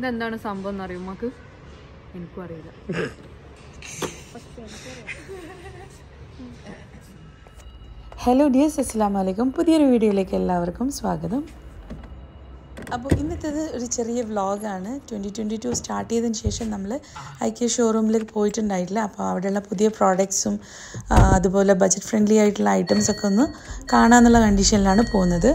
ഇതെന്താണ് സംഭവം എന്ന് അറിയും നമുക്ക് എനിക്കും അറിയില്ല ഹലോ ഡിയേഴ്സ് അസ്സാം വലൈക്കും പുതിയൊരു വീഡിയോയിലേക്ക് എല്ലാവർക്കും സ്വാഗതം അപ്പോൾ ഇന്നത്തേത് ഒരു ചെറിയ വ്ളോഗാണ് ട്വൻറ്റി ട്വൻറ്റി ടു സ്റ്റാർട്ട് ചെയ്തതിന് ശേഷം നമ്മൾ ഐക്യ ഷോറൂമിൽ പോയിട്ടുണ്ടായിട്ടില്ല അപ്പോൾ അവിടെയുള്ള പുതിയ പ്രോഡക്ട്സും അതുപോലെ ബജറ്റ് ഫ്രണ്ട്ലി ആയിട്ടുള്ള ഐറ്റംസൊക്കെ ഒന്ന് കാണാമെന്നുള്ള കണ്ടീഷനിലാണ് പോകുന്നത്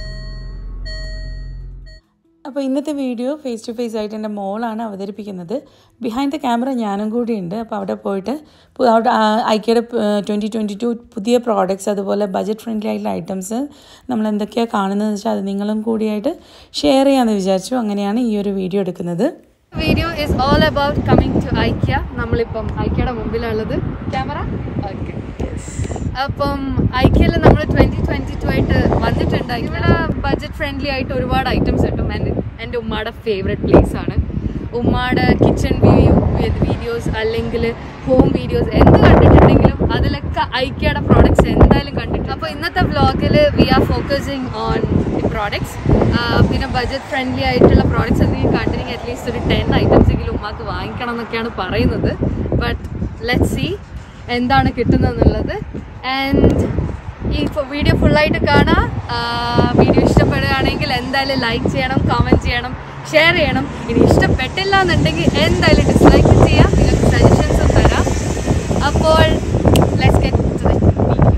അപ്പോൾ ഇന്നത്തെ വീഡിയോ ഫേസ് ടു ഫേസ് ആയിട്ട് എൻ്റെ മോളാണ് അവതരിപ്പിക്കുന്നത് ബിഹൈൻഡ് ദ ക്യാമറ ഞാനും കൂടി ഉണ്ട് അപ്പോൾ അവിടെ പോയിട്ട് പു- അവിടെ ഐക്യയുടെ ട്വൻറ്റി ട്വൻറ്റി ടു പുതിയ പ്രോഡക്റ്റ്സ് അതുപോലെ ബജറ്റ് ഫ്രണ്ട്ലി ആയിട്ടുള്ള ഐറ്റംസ് നമ്മൾ എന്തൊക്കെയാണ് കാണുന്നതെന്ന് വെച്ചാൽ അത് നിങ്ങളും കൂടിയായിട്ട് ഷെയർ ചെയ്യാമെന്ന് വിചാരിച്ചു അങ്ങനെയാണ് ഈ ഒരു വീഡിയോ എടുക്കുന്നത് video is all about coming to IKEA നമ്മളിപ്പം ഐക്യയുടെ മുമ്പിലുള്ളത് ക്യാമറ ഓക്കെ അപ്പം ഐക്യയിൽ നമ്മൾ ട്വന്റി ട്വന്റി ടു ആയിട്ട് വന്നിട്ടുണ്ട് ഇവിടെ ബജറ്റ് ഫ്രണ്ട്ലി ആയിട്ട് ഒരുപാട് ഐറ്റംസ് കിട്ടും എൻ്റെ എൻ്റെ ഉമ്മയുടെ ഫേവറേറ്റ് പ്ലേസ് ആണ് ഉമ്മയുടെ കിച്ചൺ വ്യൂ വീഡിയോസ് അല്ലെങ്കിൽ ഹോം വീഡിയോസ് എന്ത് കണ്ടിട്ടുണ്ടെങ്കിലും അതിലൊക്കെ ഐക്യയുടെ പ്രോഡക്ട്സ് എന്തായാലും കണ്ടിട്ടുണ്ട് അപ്പോൾ ഇന്നത്തെ വ്ളോഗിൽ we are focusing on the products പിന്നെ ബജറ്റ് ഫ്രണ്ട്ലി ആയിട്ടുള്ള പ്രോഡക്ട്സ് എന്തെങ്കിലും കണ്ടിട്ടുണ്ടെങ്കിൽ അറ്റ്ലീസ്റ്റ് ഒരു ടെൻ ഐറ്റംസ് എങ്കിലും ഉമ്മാക്ക് വാങ്ങിക്കണം എന്നൊക്കെയാണ് പറയുന്നത് ബട്ട് ലെറ്റ് സി എന്താണ് കിട്ടുന്നതെന്നുള്ളത് ആൻഡ് ഈ വീഡിയോ ഫുള്ളായിട്ട് കാണാം വീഡിയോ ഇഷ്ടപ്പെടുകയാണെങ്കിൽ എന്തായാലും ലൈക്ക് ചെയ്യണം കമൻറ്റ് ചെയ്യണം ഷെയർ ചെയ്യണം ഇനി ഇഷ്ടപ്പെട്ടില്ല എന്നുണ്ടെങ്കിൽ എന്തായാലും ഡിസ്ലൈക്ക് ചെയ്യാം നിങ്ങൾക്ക് സജഷൻസും തരാം അപ്പോൾ let's get to the video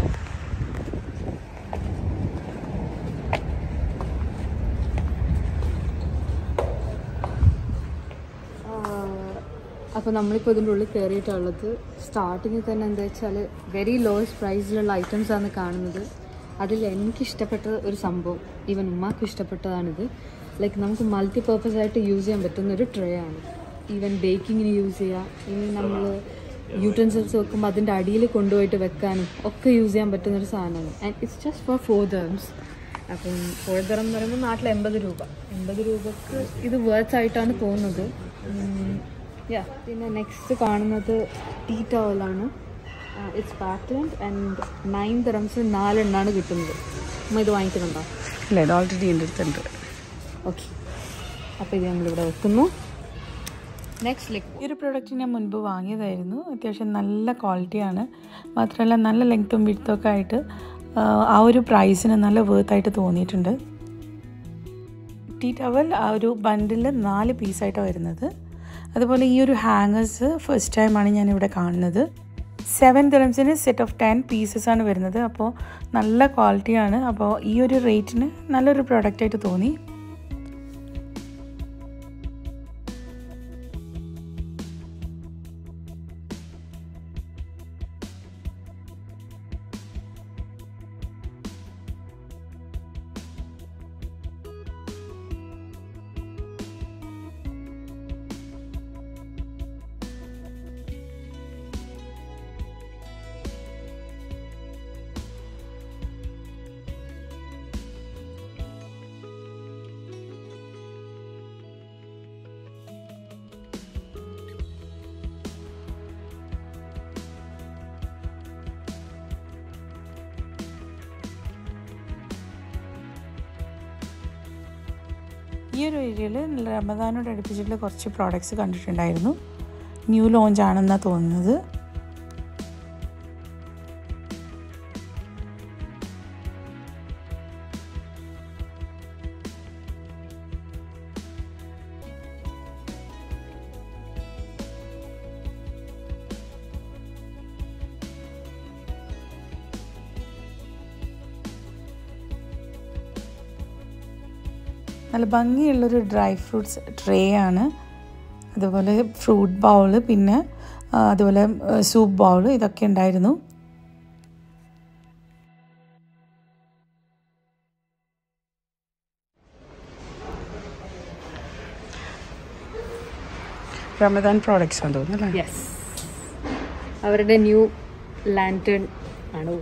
അപ്പോൾ നമ്മളിപ്പോൾ ഇതിൻ്റെ ഉള്ളിൽ കയറിയിട്ടുള്ളത് സ്റ്റാർട്ടിങ്ങിൽ തന്നെ എന്താ വെച്ചാൽ വെരി ലോവസ്റ്റ് പ്രൈസിലുള്ള ഐറ്റംസ് ആണ് കാണുന്നത് അതിൽ എനിക്ക് ഇഷ്ടപ്പെട്ട ഒരു സംഭവം ഈവൻ ഉമ്മാക്ക് ഇഷ്ടപ്പെട്ടതാണിത് ലൈക്ക് നമുക്ക് മൾട്ടി പർപ്പസ് ആയിട്ട് യൂസ് ചെയ്യാൻ പറ്റുന്ന ഒരു ട്രേ ആണ് ഈവൻ ബേക്കിങ്ങിന് യൂസ് ചെയ്യാം ഇനി നമ്മൾ യൂട്ടൻസിൽസ് വെക്കുമ്പോൾ അതിൻ്റെ അടിയിൽ കൊണ്ടുപോയിട്ട് വെക്കാനും ഒക്കെ യൂസ് ചെയ്യാൻ പറ്റുന്ന ഒരു സാധനമാണ് and it's just for for ദർംസ് അപ്പം ഫോർ ദറം എന്ന് പറയുമ്പോൾ നാട്ടിൽ എൺപത് രൂപ എൺപത് രൂപക്ക് ഇത് വേർത്ത് ആയിട്ടാണ് തോന്നുന്നത് യാ പിന്നെ നെക്സ്റ്റ് കാണുന്നത് ടീ ടവലാണ് ഇറ്റ്സ് പാറ്റേൺ ആൻഡ് നയൻ തരംസ് നാലെണ്ണാണ് കിട്ടുന്നത് അമ്മ ഇത് വാങ്ങിക്കുന്നുണ്ടോ ഇല്ല ഇത് ഓൾറെഡി എൻ്റെ അടുത്തുണ്ട് ഓക്കെ അപ്പോൾ ഇത് നമ്മളിവിടെ വെക്കുന്നു നെക്സ്റ്റ് ലിക് ഈ ഒരു പ്രോഡക്റ്റ് ഞാൻ മുൻപ് വാങ്ങിയതായിരുന്നു അത്യാവശ്യം നല്ല ക്വാളിറ്റിയാണ് മാത്രമല്ല നല്ല ലെങ്ത്തും വിടുത്തും ഒക്കെ ആയിട്ട് ആ, ആ ഒരു പ്രൈസിന് നല്ല വേർത്തായിട്ട് തോന്നിയിട്ടുണ്ട് ടീ ടവൽ ആ ഒരു ബണ്ടിൽ നാല് പീസായിട്ടാണ് വരുന്നത് അതുപോലെ ഈ ഒരു ഹാങ്ങേഴ്സ് ഫസ്റ്റ് ടൈമാണ് ഞാനിവിടെ കാണുന്നത് സെവൻ ദിറംസിന് സെറ്റ് ഓഫ് ടെൻ പീസസ് ആണ് വരുന്നത് അപ്പോൾ നല്ല ക്വാളിറ്റിയാണ് അപ്പോൾ ഈ ഒരു റേറ്റിന് നല്ലൊരു പ്രോഡക്റ്റായിട്ട് തോന്നി ഈ ഒരു ഏരിയയിൽ റമദാനോട് അടുപ്പിച്ചിട്ടുള്ള കുറച്ച് പ്രോഡക്റ്റ്സ് കണ്ടിട്ടുണ്ടായിരുന്നു ന്യൂ ലോഞ്ച് ആണെന്നാണ് തോന്നുന്നത് നല്ല ഭംഗിയുള്ളൊരു ഡ്രൈ ഫ്രൂട്ട്സ് ട്രേ ആണ് അതുപോലെ ഫ്രൂട്ട് ബൗള് പിന്നെ ആ, അതുപോലെ സൂപ്പ് ബൗള് ഇതൊക്കെ ഉണ്ടായിരുന്നു റമദാൻ പ്രോഡക്റ്റ്സ് ആണ് തോന്നുന്നു അല്ലേ യെസ് അവരുടെ ന്യൂ ലാൻറ്റേൺ ആണ്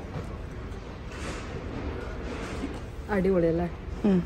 അടിപൊളിയല്ലേ ഉം.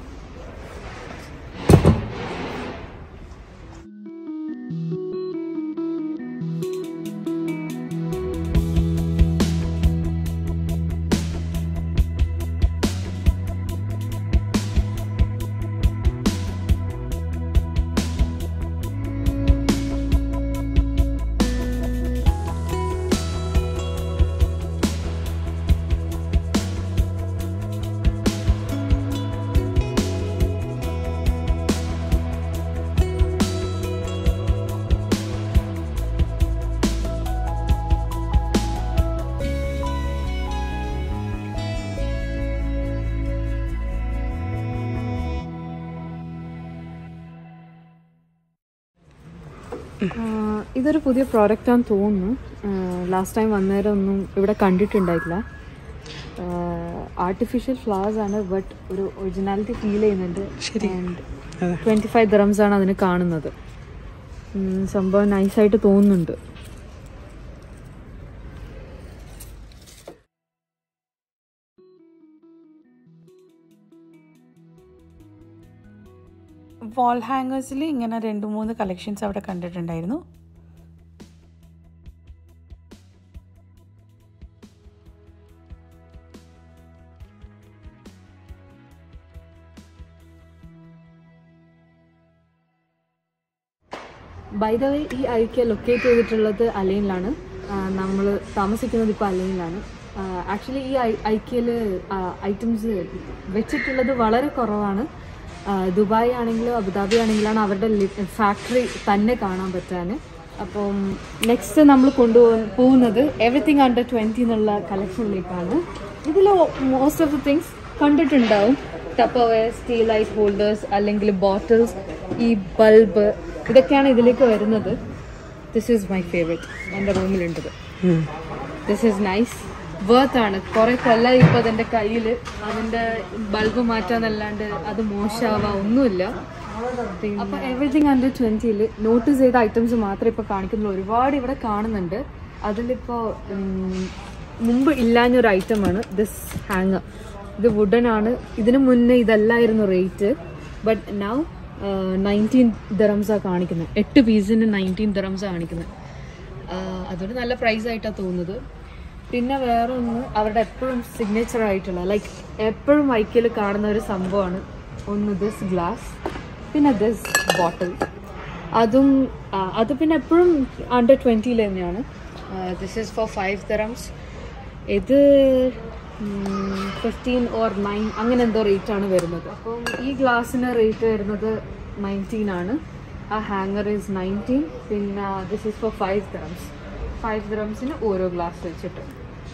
ഇതൊരു പുതിയ പ്രോഡക്റ്റാന്ന് തോന്നുന്നു ലാസ്റ്റ് ടൈം വന്നേരം ഒന്നും ഇവിടെ കണ്ടിട്ടുണ്ടായിട്ടില്ല ആർട്ടിഫിഷ്യൽ ഫ്ലവേഴ്സ് ആണ് ബട്ട് ഒരു ഒറിജിനാലിറ്റി ഫീൽ ചെയ്യുന്നുണ്ട് ട്വൻറ്റി ഫൈവ് ദ്രംസ് ആണ് അതിന് കാണുന്നത് ഉം, സംഭവം നൈസായിട്ട് തോന്നുന്നുണ്ട് വാൾ ഹാങ്ങേഴ്സിൽ ഇങ്ങനെ രണ്ട് മൂന്ന് കളക്ഷൻസ് അവിടെ കണ്ടിട്ടുണ്ടായിരുന്നു ബൈ ദ വേ ഈ ഐക്യ ലൊക്കേറ്റ് ചെയ്തിട്ടുള്ളത് അലൈനിലാണ് നമ്മൾ താമസിക്കുന്നത് ഇപ്പോൾ അലൈനിലാണ് ആക്ച്വലി ഈ ഐക്യയിൽ ഐറ്റംസ് വെച്ചിട്ടുള്ളത് വളരെ കുറവാണ് ആ, ദുബായ് ആണെങ്കിലും അബുദാബി ആണെങ്കിലാണ് അവരുടെ ഫാക്ടറി തന്നെ കാണാൻ പറ്റാൻ അപ്പം നെക്സ്റ്റ് നമ്മൾ കൊണ്ടുപോകുന്ന പോകുന്നത് എവറിത്തിങ് അണ്ടർ ട്വൻറ്റി എന്നുള്ള കളക്ഷനിലേക്കാണ് ഇതിൽ മോസ്റ്റ് ഓഫ് ദി തിങ്സ് കണ്ടിട്ടുണ്ടാവും ടപ്പവെയർ സ്റ്റീൽ ലൈറ്റ് ഹോൾഡേഴ്സ് അല്ലെങ്കിൽ ബോട്ടിൽസ് ഈ ബൾബ് ഇതൊക്കെയാണ് ഇതിലേക്ക് വരുന്നത് ദിസ് ഈസ് മൈ ഫേവറേറ്റ് എൻ്റെ റൂമിലുണ്ടത് ദിസ് ഈസ് നൈസ് വർത്ത് ആണ് കുറെ കൊല്ലം ഇപ്പൊ അതിന്റെ കയ്യിൽ അതിന്റെ ബൾബ് മാറ്റാന്നല്ലാണ്ട് അത് മോശമാവാ ഒന്നുമില്ല അപ്പൊ എവറിഥിങ് അണ്ടർ ട്വന്റിയിൽ നോട്ടീസ് ചെയ്ത ഐറ്റംസ് മാത്രമേ ഇപ്പൊ കാണിക്കുന്നുള്ളൂ ഒരുപാട് ഇവിടെ കാണുന്നുണ്ട് അതിലിപ്പോ ഉം, മുമ്പ് ഇല്ലാഞ്ഞൊരു ഐറ്റമാണ് ദിസ് ഹാങ്ങർ ഇത് വുഡൻ ആണ് ഇതിനു മുന്നേ ഇതല്ലായിരുന്നു റേറ്റ് ബട്ട് നൗ നയൻറ്റീൻ ദറംസാണ് കാണിക്കുന്നത് എട്ട് പീസിന് നയൻറ്റീൻ ദറംസാണ് കാണിക്കുന്നത് ആഹ് അതൊരു നല്ല പ്രൈസ് ആയിട്ടാണ് തോന്നുന്നത് പിന്നെ വേറെ ഒന്ന് അവരുടെ എപ്പോഴും സിഗ്നേച്ചർ ആയിട്ടുള്ള ലൈക്ക് എപ്പോഴും ഐക്യയിൽ കാണുന്ന ഒരു സംഭവമാണ് ഒന്ന് ദിസ് ഗ്ലാസ് പിന്നെ ദിസ് ബോട്ടിൽ അതും ആ, അത് പിന്നെ എപ്പോഴും അണ്ടർ ട്വൻറ്റിയിൽ തന്നെയാണ് this is four five dirhams ഇത് ഫിഫ്റ്റീൻ ഓർ നയൻ അങ്ങനെ എന്തോ റേറ്റ് ആണ് വരുന്നത് അപ്പം ഈ ഗ്ലാസ്സിന് റേറ്റ് വരുന്നത് നയൻറ്റീൻ ആണ് ആ ഹാങ്ങർ ഈസ് നയൻറ്റീൻ പിന്നെ this is four five dirhams five ദ്രംസിന് ഓരോ ഗ്ലാസ് വെച്ചിട്ട്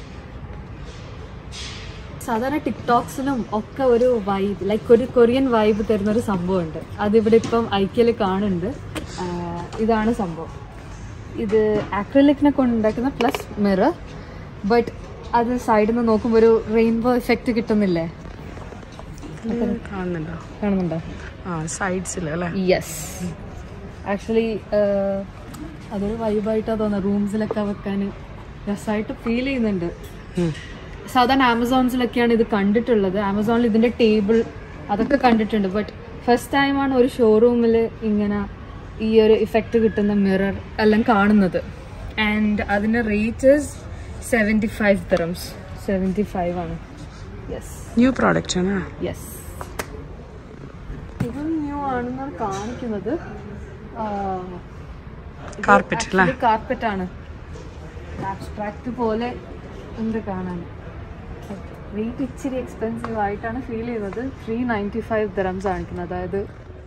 സാധാരണ ടിക്ടോക്സിലും ഒക്കെ ഒരു വൈബ് ലൈക്ക് ഒരു കൊറിയൻ വൈബ് തരുന്ന ഒരു സംഭവമുണ്ട് അതിവിടെ ഇപ്പം ഐക്യയിൽ കാണുന്നുണ്ട് ആഹ് ഇതാണ് സംഭവം ഇത് ആക്രിലിക്കിനെ കൊണ്ടുണ്ടാക്കുന്ന പ്ലസ് മിറർ ബട്ട് അത് സൈഡിൽ നിന്ന് നോക്കുമ്പോൾ ഒരു റെയിൻബോ എഫക്റ്റ് കിട്ടുന്നില്ലേ കാണുന്നുണ്ടോ കാണുന്നുണ്ടോ ആ സൈഡ്സിൽ അല്ലേ യെസ് ആക്ച്വലി അതൊരു വൈബായിട്ടാണ് തോന്നുന്നത് റൂംസിലൊക്കെ വെക്കാൻ രസമായിട്ട് ഫീൽ ചെയ്യുന്നുണ്ട് സാധാരണ ആമസോൺസിലൊക്കെയാണ് ഇത് കണ്ടിട്ടുള്ളത് ആമസോണിൽ ഇതിന്റെ ടേബിൾ അതൊക്കെ കണ്ടിട്ടുണ്ട് ബട്ട് ഫസ്റ്റ് ടൈമാണ് ഒരു ഷോറൂമിൽ ഇങ്ങനെ ഈ ഒരു ഇഫക്റ്റ് കിട്ടുന്ന മിറർ എല്ലാം കാണുന്നത് ആൻഡ് അതിന്റെ rate seventy five dirhams seventy five ആണ് യെസ് ന്യൂ പ്രോഡക്റ്റ് ആണ് യെസ് ഇതും ന്യൂ ആണെന്നാണ് കാണിക്കുന്നത് Carpet അല്ലേ? കാർപ്പറ്റ് ആണ് ആബ്സ്ട്രാക്ട് പോലെ ഉണ്ട് കാണാൻ റേറ്റ് ഇച്ചിരി എക്സ്പെൻസീവ് ആയിട്ടാണ് ഫീൽ ചെയ്യുന്നത് ത്രീ നയൻറ്റി ഫൈവ് ദറംസ് കാണിക്കുന്നത് അതായത്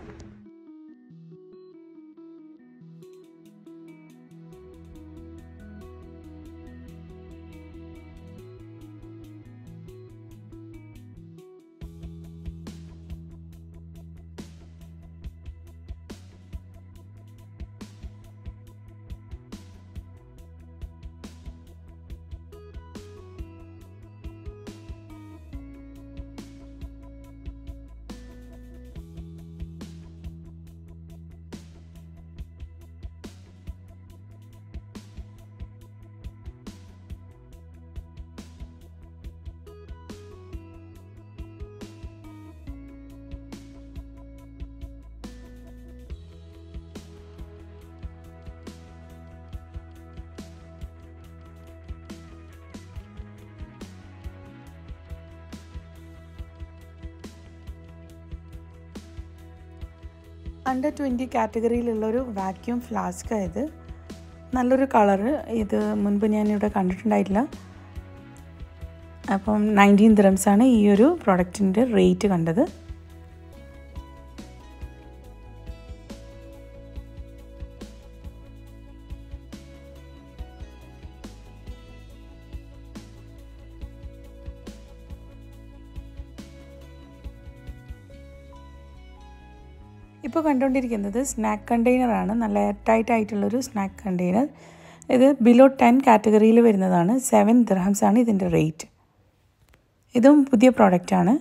അണ്ടർ ട്വൻറ്റി കാറ്റഗറിയിലുള്ളൊരു വാക്യൂം ഫ്ലാസ്ക് ഇത് നല്ലൊരു കളറ് ഇത് മുൻപ് ഞാനിവിടെ കണ്ടിട്ടുണ്ടായിട്ടില്ല അപ്പം നയൻറ്റീൻ ആണ് ഈ ഒരു പ്രൊഡക്റ്റിൻ്റെ റേറ്റ് കണ്ടത് ഇപ്പോൾ കണ്ടുകൊണ്ടിരിക്കുന്നത് സ്നാക്ക് കണ്ടെയ്നറാണ് നല്ല എയർ ടൈറ്റ് ആയിട്ടുള്ളൊരു സ്നാക്ക് കണ്ടെയ്നർ ഇത് ബിലോ ടെൻ കാറ്റഗറിയിൽ വരുന്നതാണ് സെവൻ ദിർഹംസ് ആണ് ഇതിൻ്റെ റേറ്റ് ഇതും പുതിയ പ്രോഡക്റ്റാണ്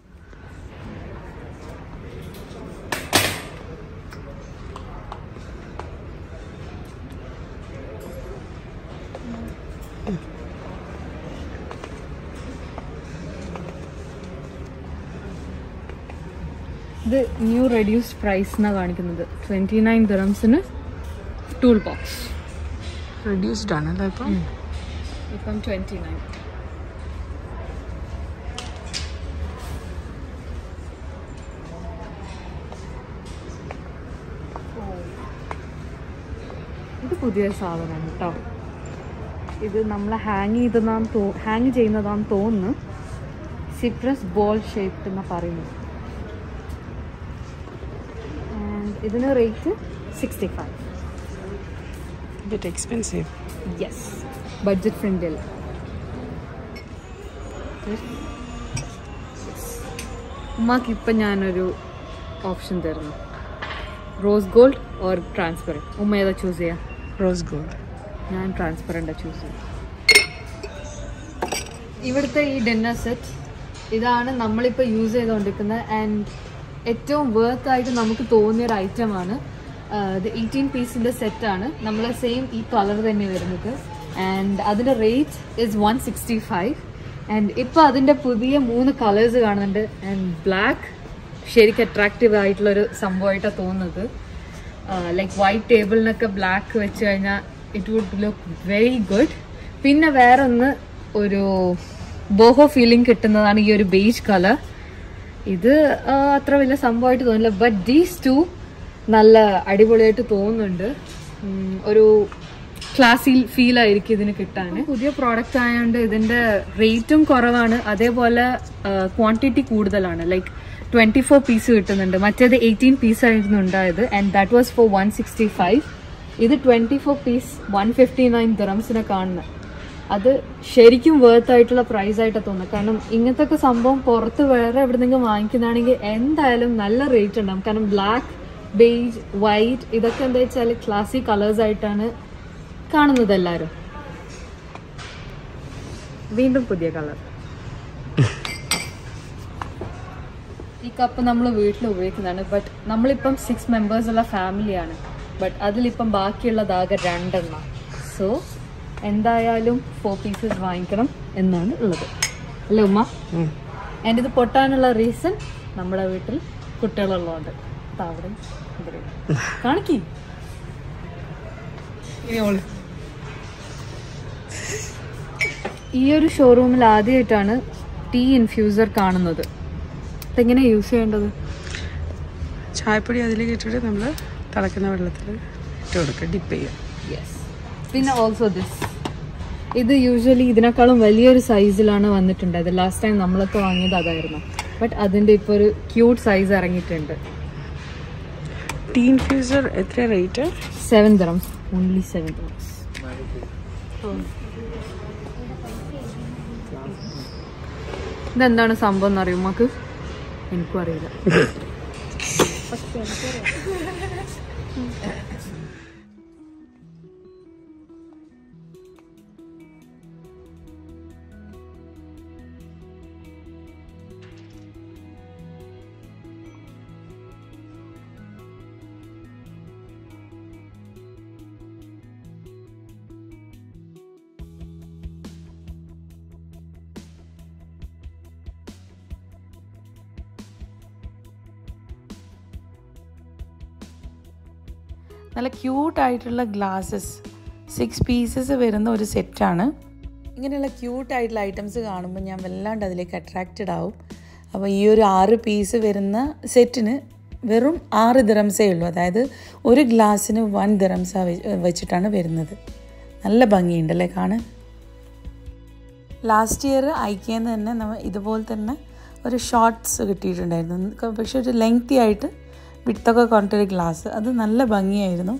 ഇത് ന്യൂ റെഡ്യൂസ്ഡ് പ്രൈസ് എന്നാണ് കാണിക്കുന്നത് ട്വൻറ്റി നയൻ ദിറംസിന് ടൂൾ ബോക്സ് റെഡ്യൂസ്ഡ് ആണല്ലോ ഇപ്പം ഇപ്പം ട്വൻറ്റി നയൻ ഇത് പുതിയ സാധനമാണ് കേട്ടോ ഇത് നമ്മൾ ഹാങ് ചെയ്തതാന്ന് തോ ഹാങ് ചെയ്യുന്നതാന്ന് തോന്നുന്നു സിട്രസ് ബോൾ ഷേപ്പ് എന്ന് പറയുന്നത് And ഇതിന് rate sixty five bit expensive yes budget friendly അല്ല ഉമ്മാക്ക് ഇപ്പം ഞാനൊരു ഓപ്ഷൻ തരുന്നു റോസ് ഗോൾഡ് ഓർ ട്രാൻസ്പെറൻറ്റ് ഉമ്മ ഏതാ ചൂസ് ചെയ്യാം റോസ് ഗോൾഡ് ഞാൻ ട്രാൻസ്പെറൻ്റാണ് ചൂസ് ചെയ്യാം ഇവിടുത്തെ ഈ ഡിന്നർ സെറ്റ് ഇതാണ് നമ്മളിപ്പോൾ യൂസ് ചെയ്തുകൊണ്ടിരിക്കുന്നത് ആൻഡ് ഏറ്റവും വർത്ത് ആയിട്ട് നമുക്ക് തോന്നിയ ഒരു ഐറ്റമാണ് ഇത് എയ്റ്റീൻ പീസിൻ്റെ സെറ്റാണ് നമ്മൾ സെയിം ഈ കളർ തന്നെ വരുന്നത് ആൻഡ് അതിൻ്റെ rate is one sixty five and ഇപ്പോൾ അതിൻ്റെ പുതിയ മൂന്ന് കളേഴ്സ് കാണുന്നുണ്ട് ആൻഡ് ബ്ലാക്ക് ശരിക്കും അട്രാക്റ്റീവ് ആയിട്ടുള്ളൊരു സംഭവമായിട്ടാണ് തോന്നുന്നത് ലൈക്ക് വൈറ്റ് ടേബിളിനൊക്കെ ബ്ലാക്ക് വെച്ച് കഴിഞ്ഞാൽ it wood look very good പിന്നെ വേറൊന്ന് ഒരു ബോഹോ ഫീലിംഗ് കിട്ടുന്നതാണ് ഈ ഒരു ബേജ് കളർ ഇത് ആ, അത്ര വലിയ സംഭവമായിട്ട് തോന്നില്ല ബട്ട് ദീസ് ടു നല്ല അടിപൊളിയായിട്ട് തോന്നുന്നുണ്ട് ഉം, ഒരു ക്ലാസി ഫീൽ ആയിരിക്കും ഇതിന് കിട്ടാൻ പുതിയ പ്രോഡക്റ്റ് ആയതുകൊണ്ട് ഇതിന്റെ റേറ്റും കുറവാണ് അതേപോലെ ക്വാണ്ടിറ്റി കൂടുതലാണ് ലൈക്ക് ട്വന്റി ഫോർ പീസ് കിട്ടുന്നുണ്ട് മറ്റേത് എയ്റ്റീൻ പീസ് ആയിരുന്നു ഉണ്ടായത് and that was for one sixty five ഇത് twenty four piece one fifty nine ദിറംസിനെ കാണുന്നത് അത് ശരിക്കും വേർത്ത് ആയിട്ടുള്ള പ്രൈസ് ആയിട്ടാണ് തോന്നുന്നത് കാരണം ഇങ്ങനത്തെ ഒക്കെ സംഭവം പുറത്ത് വേറെ എവിടെന്നെങ്കിലും വാങ്ങിക്കുന്നതാണെങ്കിൽ എന്തായാലും നല്ല റേറ്റ് ഉണ്ടാവും കാരണം ബ്ലാക്ക് ബേജ് വൈറ്റ് ഇതൊക്കെ എന്താ വെച്ചാൽ ക്ലാസിക് കളേഴ്സ് ആയിട്ടാണ് കാണുന്നത് എല്ലാവരും വീണ്ടും പുതിയ കളർ ഈ കപ്പ് നമ്മൾ വീട്ടിൽ ഉപയോഗിക്കുന്നതാണ് ബട്ട് നമ്മളിപ്പം സിക്സ് മെമ്പേഴ്സ് ഉള്ള ഫാമിലിയാണ് ബട്ട് അതിലിപ്പം ബാക്കിയുള്ളതാകെ രണ്ടെണ്ണം സോ എന്തായാലും ഫോർ പീസസ് വാങ്ങിക്കണം എന്നാണ് ഉള്ളത് അല്ലേ ഉമ്മ എൻ്റെ ഇത് പൊട്ടാനുള്ള റീസൺ നമ്മുടെ വീട്ടിൽ കുട്ടികളുള്ളതുകൊണ്ട് ദാ അവിടെ ഇവിടെ കാണിക്കി ഈ ഒരു ഷോറൂമിൽ ആദ്യമായിട്ടാണ് ടീ ഇൻഫ്യൂസർ കാണുന്നത് ഇതെങ്ങനെ യൂസ് ചെയ്യേണ്ടത് ചായപ്പൊടി അതിലേക്ക് ഇട്ടിട്ട് നമ്മൾ തിളക്കുന്ന വെള്ളത്തിൽ ഇട്ട് കൊടുക്കുക ഡിപ്പ് ചെയ്യുക യെസ് പിന്നെ ഓൾസോ ദിസ് ഇത് യൂഷ്വലി ഇതിനേക്കാളും വലിയൊരു സൈസിലാണ് വന്നിട്ടുണ്ടായത് ലാസ്റ്റ് ടൈം നമ്മളൊക്കെ വാങ്ങിയത് അതായിരുന്നു ബട്ട് അതിൻ്റെ ഇപ്പോൾ ഒരു ക്യൂട്ട് സൈസ് ഇറങ്ങിയിട്ടുണ്ട് ടീ ഇൻഫ്യൂസർ എത്ര rate seven dirhams only seven dirhams ഇതെന്താണ് സംഭവം എന്നറിയോ നമുക്ക് എനിക്കും അറിയില്ല നല്ല ക്യൂട്ടായിട്ടുള്ള ഗ്ലാസ്സസ് സിക്സ് പീസസ് വരുന്ന ഒരു സെറ്റാണ് ഇങ്ങനെയുള്ള ക്യൂട്ടായിട്ടുള്ള ഐറ്റംസ് കാണുമ്പോൾ ഞാൻ വല്ലാണ്ട് അതിലേക്ക് അട്രാക്റ്റഡ് ആവും അപ്പോൾ ഈ ഒരു ആറ് പീസ് വരുന്ന സെറ്റിന് വെറും ആറ് ദിറംസേ ഉള്ളൂ അതായത് ഒരു ഗ്ലാസ്സിന് വൺ ദിറംസ വെച്ചിട്ടാണ് വരുന്നത് നല്ല ഭംഗിയുണ്ടല്ലേ കാണാൻ ലാസ്റ്റ് ഇയർ ഐക്യെന്ന് തന്നെ നമ്മൾ ഇതുപോലെ തന്നെ ഒരു ഷോർട്ട്സ് കിട്ടിയിട്ടുണ്ടായിരുന്നു പക്ഷെ ഒരു ലെങ്തി ആയിട്ട് വിട്ടൊക്കെ കൊണ്ടൊരു ഗ്ലാസ് അത് നല്ല ഭംഗിയായിരുന്നു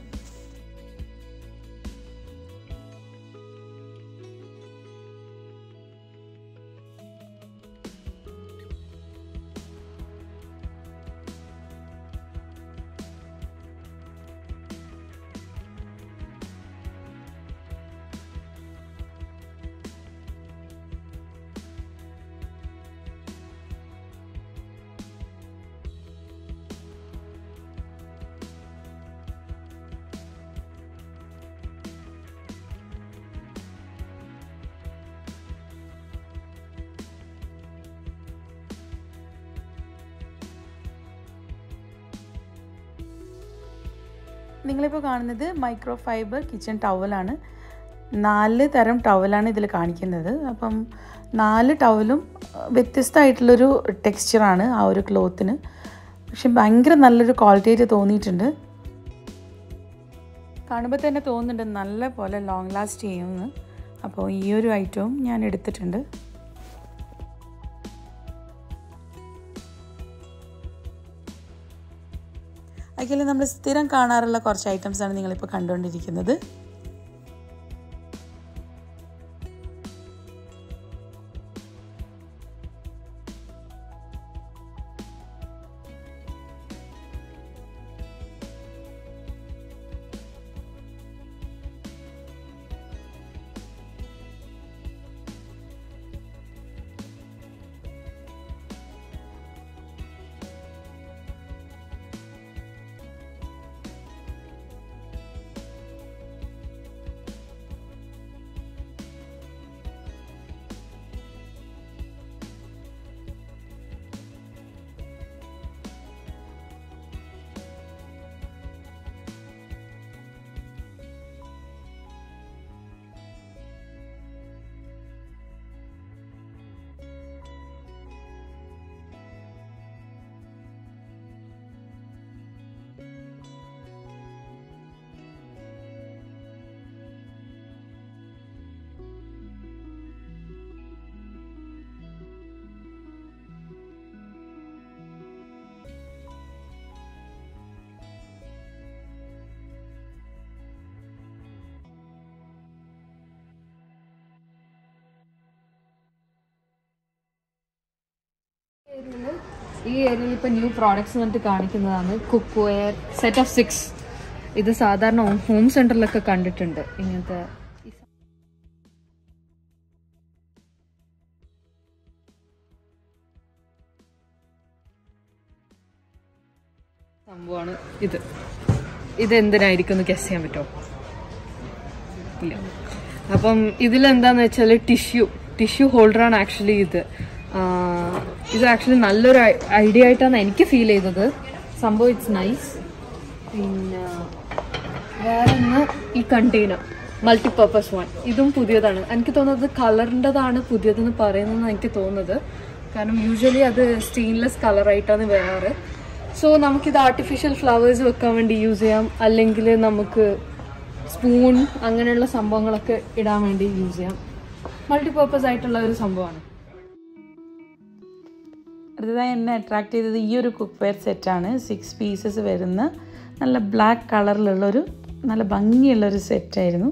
നിങ്ങളിപ്പോൾ കാണുന്നത് മൈക്രോ ഫൈബർ കിച്ചൺ ടവലാണ് നാല് തരം ടവലാണ് ഇതിൽ കാണിക്കുന്നത് അപ്പം നാല് ടവലും വ്യത്യസ്തമായിട്ടുള്ളൊരു ടെക്സ്ചറാണ് ആ ഒരു ക്ലോത്തിന് പക്ഷെ ഭയങ്കര നല്ലൊരു ക്വാളിറ്റി ആയിട്ട് തോന്നിയിട്ടുണ്ട് കാണുമ്പോൾ തന്നെ തോന്നുന്നുണ്ട് നല്ല പോലെ ലോങ് ലാസ്റ്റ് ചെയ്യുമെന്ന് അപ്പോൾ ഈ ഒരു ഐറ്റവും ഞാൻ എടുത്തിട്ടുണ്ട് അതിൽ നമ്മൾ സ്ഥിരം കാണാറുള്ള കുറച്ച് ഐറ്റംസാണ് നിങ്ങളിപ്പോൾ കണ്ടുകൊണ്ടിരിക്കുന്നത് ഈ ഏരിയയിൽ ഇപ്പൊ ന്യൂ പ്രോഡക്ട്സ് വന്നിട്ട് കാണിക്കുന്നതാണ് cookware set of six ഇത് സാധാരണ ഹോം സെന്ററിലൊക്കെ കണ്ടിട്ടുണ്ട് ഇങ്ങനത്തെ ഈ സ- സംഭവമാണ് ഇത് ഇത് എന്തിനായിരിക്കും എന്ന് ഗസ് ചെയ്യാൻ പറ്റുമോ ഇല്ല അപ്പം ഇതിലെന്താന്ന് വെച്ചാൽ ടിഷ്യൂ ടിഷ്യൂ ഹോൾഡറാണ് ആക്ച്വലി ഇത് ആ, ഇത് ആക്ച്വലി നല്ലൊരു ഐഡിയ ആയിട്ടാണ് എനിക്ക് ഫീൽ ചെയ്തത് സംഭവം ഇറ്റ്സ് നൈസ് പിന്നെ വേറെ ഒന്ന് ഈ കണ്ടെയ്നർ മൾട്ടിപർപ്പസ് വൺ ഇതും പുതിയതാണ് എനിക്ക് തോന്നുന്നത് കളറിൻ്റെതാണ് പുതിയതെന്ന് പറയുന്നതെന്ന് എനിക്ക് തോന്നുന്നത് കാരണം യൂഷ്വലി അത് സ്റ്റെയിൻലെസ് കളറായിട്ടാണ് വരാറ് സോ നമുക്കിത് ആർട്ടിഫിഷ്യൽ ഫ്ലവേഴ്സ് വെക്കാൻ വേണ്ടി യൂസ് ചെയ്യാം അല്ലെങ്കിൽ നമുക്ക് സ്പൂൺ അങ്ങനെയുള്ള സംഭവങ്ങളൊക്കെ ഇടാൻ വേണ്ടി യൂസ് ചെയ്യാം മൾട്ടിപർപ്പസ് ആയിട്ടുള്ള ഒരു സംഭവമാണ് അടുത്തതായി എന്നെ അട്രാക്ട് ചെയ്തത് ഈ ഒരു കുക്ക് വെയർ സെറ്റാണ് സിക്സ് പീസസ് വരുന്ന നല്ല ബ്ലാക്ക് കളറിലുള്ളൊരു നല്ല ഭംഗിയുള്ളൊരു സെറ്റായിരുന്നു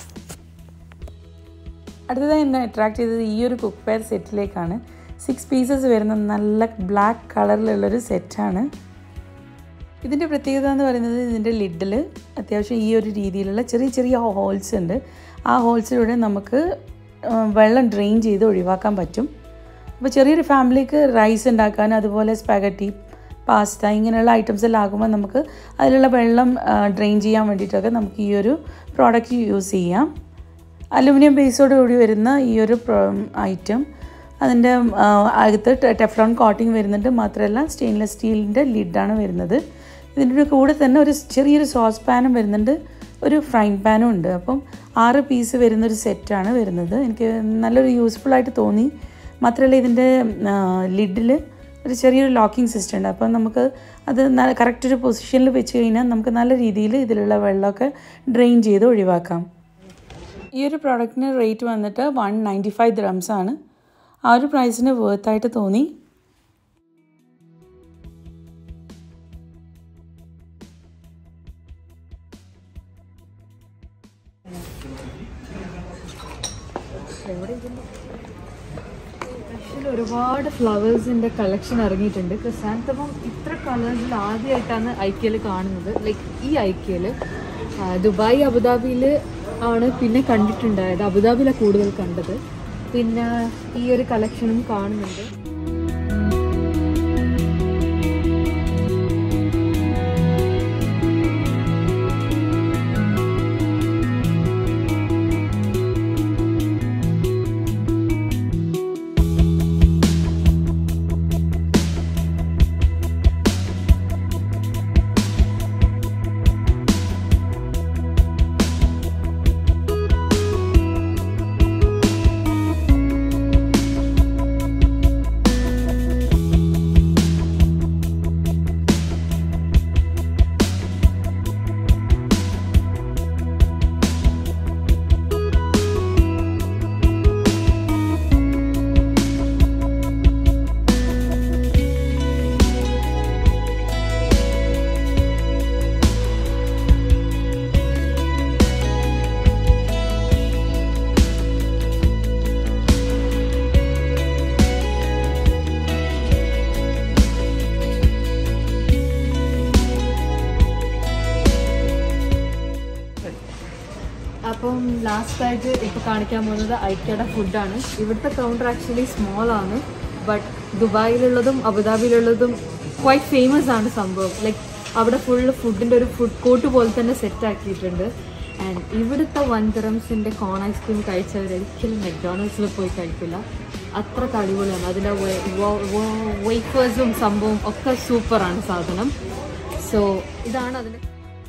അടുത്തതായി എന്നെ അട്രാക്ട് ചെയ്തത് ഈ ഒരു കുക്ക് വെയർ സെറ്റിലേക്കാണ് സിക്സ് പീസസ് വരുന്ന നല്ല ബ്ലാക്ക് കളറിലുള്ളൊരു സെറ്റാണ് ഇതിൻ്റെ പ്രത്യേകത എന്ന് പറയുന്നത് ഇതിൻ്റെ ലിഡിൽ അത്യാവശ്യം ഈ ഒരു രീതിയിലുള്ള ചെറിയ ചെറിയ ഹോൾസ് ഉണ്ട് ആ ഹോൾസിലൂടെ നമുക്ക് ആ, വെള്ളം ഡ്രെയിൻ ചെയ്ത് ഒഴിവാക്കാൻ പറ്റും അപ്പോൾ ചെറിയൊരു ഫാമിലിക്ക് റൈസ് ഉണ്ടാക്കാൻ അതുപോലെ സ്പാഗറ്റി പാസ്ത ഇങ്ങനെയുള്ള ഐറ്റംസ് എല്ലാം ആകുമ്പോൾ നമുക്ക് അതിലുള്ള വെള്ളം ഡ്രെയിൻ ചെയ്യാൻ വേണ്ടിയിട്ടൊക്കെ നമുക്ക് ഈ ഒരു പ്രോഡക്റ്റ് യൂസ് ചെയ്യാം അലുമിനിയം ബേസോട് കൂടി വരുന്ന ഈ ഒരു ഐറ്റം അതിൻ്റെ ആ, അകത്ത് ടെ- ടെഫ്ലോൺ കോട്ടിംഗ് വരുന്നുണ്ട് മാത്രമല്ല സ്റ്റെയിൻലെസ് സ്റ്റീലിൻ്റെ ലിഡാണ് വരുന്നത് ഇതിൻ്റെ കൂടെ തന്നെ ഒരു ചെറിയൊരു സോസ് പാനും വരുന്നുണ്ട് ഒരു ഫ്രൈങ് പാനും ഉണ്ട് അപ്പം ആറ് പീസ് വരുന്നൊരു സെറ്റാണ് വരുന്നത് എനിക്ക് നല്ലൊരു യൂസ്ഫുൾ ആയിട്ട് തോന്നി മാത്രമല്ല ഇതിൻ്റെ ലിഡിൽ ഒരു ചെറിയൊരു ലോക്കിംഗ് സിസ്റ്റം ഉണ്ട് അപ്പം നമുക്ക് അത് കറക്റ്റ് ഒരു പൊസിഷനിൽ വെച്ച് കഴിഞ്ഞാൽ നമുക്ക് നല്ല രീതിയിൽ ഇതിലുള്ള വെള്ളമൊക്കെ ഡ്രെയിൻ ചെയ്ത് ഒഴിവാക്കാം ഈ ഒരു പ്രോഡക്റ്റിന് റേറ്റ് വന്നിട്ട് വൺ നയൻറ്റി ഫൈവ് ദ്രംസ് ആണ് ആ ഒരു പ്രൈസിന് വേർത്തായിട്ട് തോന്നി ആക്ച്വലി ഒരുപാട് ഫ്ലവേഴ്സിന്റെ കളക്ഷൻ ഇറങ്ങിയിട്ടുണ്ട് ക്രിസാന്തമം ഇത്ര കളേഴ്സിൽ ആദ്യമായിട്ടാണ് ഐക്യയിൽ കാണുന്നത് ലൈക്ക് ഈ ഐക്യയിൽ ദുബായ് അബുദാബിയിൽ ആണ് പിന്നെ കണ്ടിട്ടുണ്ടായത് അബുദാബിയിലാണ് കൂടുതൽ കണ്ടത് പിന്നെ ഈ ഒരു കളക്ഷനും കാണുന്നുണ്ട് ലാസ്റ്റ് ആയിട്ട് ഇപ്പോൾ കാണിക്കാൻ പോകുന്നത് ഐക്യയുടെ ഫുഡാണ് ഇവിടുത്തെ കൗണ്ടർ ആക്ച്വലി സ്മോൾ ആണ് ബട്ട് ദുബായിലുള്ളതും അബുദാബിയിലുള്ളതും ക്വൈറ്റ് ഫേമസ് ആണ് സംഭവം ലൈക്ക് അവിടെ ഫുള്ള് ഫുഡിൻ്റെ ഒരു ഫുഡ് കോർട്ട് പോലെ തന്നെ സെറ്റ് ആക്കിയിട്ടുണ്ട് ആൻഡ് ഇവിടുത്തെ വൻതറംസിൻ്റെ കോൺ ഐസ്ക്രീം കഴിച്ചവർ ഒരിക്കലും മെക്ഡോണൾഡ്സിൽ പോയി കഴിക്കില്ല അത്ര അടിപൊളിയാണ് അതിൻ്റെ വെയ്ഫേഴ്സും സംഭവം ഒക്കെ സൂപ്പറാണ് സാധനം സോ ഇതാണ് അതിൻ്റെ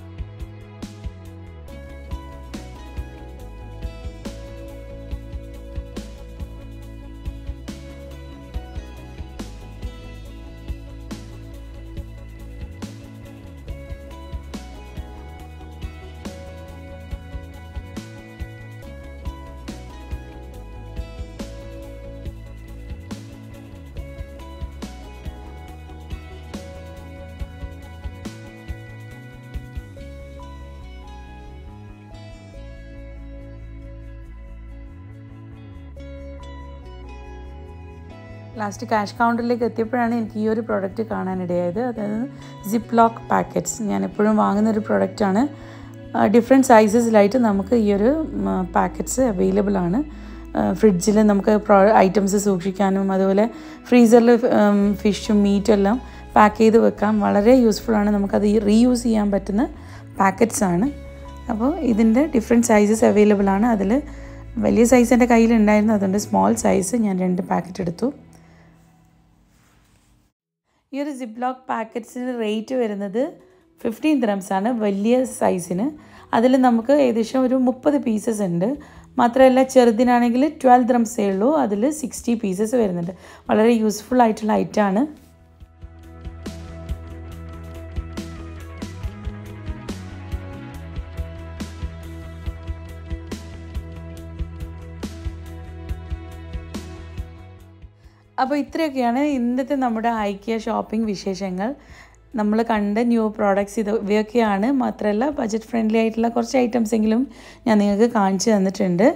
ലാസ്റ്റ് ക്യാഷ് കൗണ്ടറിലേക്ക് എത്തിയപ്പോഴാണ് എനിക്ക് ഈ ഒരു പ്രോഡക്റ്റ് കാണാനിടയായത് അതായത് സിപ്പ് ലോക്ക് പാക്കറ്റ്സ് ഞാൻ എപ്പോഴും വാങ്ങുന്ന ഒരു പ്രോഡക്റ്റാണ് ഡിഫറെൻറ്റ് സൈസസിലായിട്ട് നമുക്ക് ഈ ഒരു പാക്കറ്റ്സ് അവൈലബിൾ ആണ് ഫ്രിഡ്ജിൽ നമുക്ക് പ്രോ ഐറ്റംസ് സൂക്ഷിക്കാനും അതുപോലെ ഫ്രീസറിൽ ഫിഷും മീറ്റും എല്ലാം പാക്ക് ചെയ്ത് വെക്കാം വളരെ യൂസ്ഫുൾ ആണ് നമുക്കത് റീയൂസ് ചെയ്യാൻ പറ്റുന്ന പാക്കറ്റ്സ് ആണ് അപ്പോൾ ഇതിൻ്റെ ഡിഫറെൻറ്റ് സൈസസ് അവൈലബിൾ ആണ് അതിൽ വലിയ സൈസ് എൻ്റെ കയ്യിലുണ്ടായിരുന്നു അതുകൊണ്ട് സ്മോൾ സൈസ് ഞാൻ രണ്ട് പാക്കറ്റ് എടുത്തു ഈ ഒരു സിപ്ലോക്ക് പാക്കറ്റ്സിന് റേറ്റ് വരുന്നത് ഫിഫ്റ്റീൻ ദ്രംസ് ആണ് വലിയ സൈസിന് അതിൽ നമുക്ക് ഏകദേശം ഒരു മുപ്പത് പീസസ് ഉണ്ട് മാത്രമല്ല ചെറുതിനാണെങ്കിൽ ട്വൽവ് ദ്രംസേ ഉള്ളൂ അതിൽ സിക്സ്റ്റി പീസസ് വരുന്നുണ്ട് വളരെ യൂസ്ഫുൾ ആയിട്ടുള്ള ഐറ്റമാണ് അപ്പോൾ ഇത്രയൊക്കെയാണ് ഇന്നത്തെ നമ്മുടെ ഐക്യ ഷോപ്പിംഗ് വിശേഷങ്ങൾ നമ്മൾ കണ്ട ന്യൂ പ്രോഡക്റ്റ്സ് ഇത് ഇവയൊക്കെയാണ് മാത്രമല്ല ബജറ്റ് ഫ്രണ്ട്ലി ആയിട്ടുള്ള കുറച്ച് ഐറ്റംസ് എങ്കിലും ഞാൻ നിങ്ങൾക്ക് കാണിച്ചു തന്നിട്ടുണ്ട്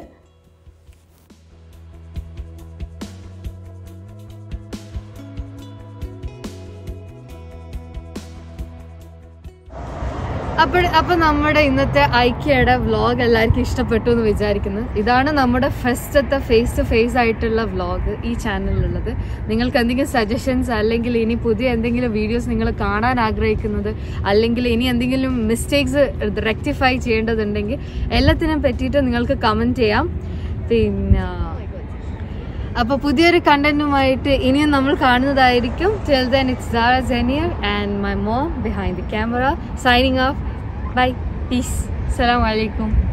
അപ്പോൾ അപ്പോൾ നമ്മുടെ ഇന്നത്തെ ഐക്യയുടെ വ്ളോഗ് എല്ലാവർക്കും ഇഷ്ടപ്പെട്ടു എന്ന് വിചാരിക്കുന്നു ഇതാണ് നമ്മുടെ ഫസ്റ്റത്തെ ഫേസ് ടു ഫേസ് ആയിട്ടുള്ള വ്ളോഗ് ഈ ചാനലിലുള്ളത് നിങ്ങൾക്ക് എന്തെങ്കിലും സജഷൻസ് അല്ലെങ്കിൽ ഇനി പുതിയ എന്തെങ്കിലും വീഡിയോസ് നിങ്ങൾ കാണാൻ ആഗ്രഹിക്കുന്നത് അല്ലെങ്കിൽ ഇനി എന്തെങ്കിലും മിസ്റ്റേക്സ് റെക്ടിഫൈ ചെയ്യേണ്ടതുണ്ടെങ്കിൽ എല്ലാത്തിനും പറ്റിയിട്ട് നിങ്ങൾക്ക് കമൻറ്റ് ചെയ്യാം പിന്നെ അപ്പോൾ പുതിയൊരു കണ്ടന്റുമായിട്ട് ഇനിയും നമ്മൾ കാണുന്നതായിരിക്കും till then it's Sara junior and my mom behind the camera signing off bye peace അസ്സലാമു അലൈക്കും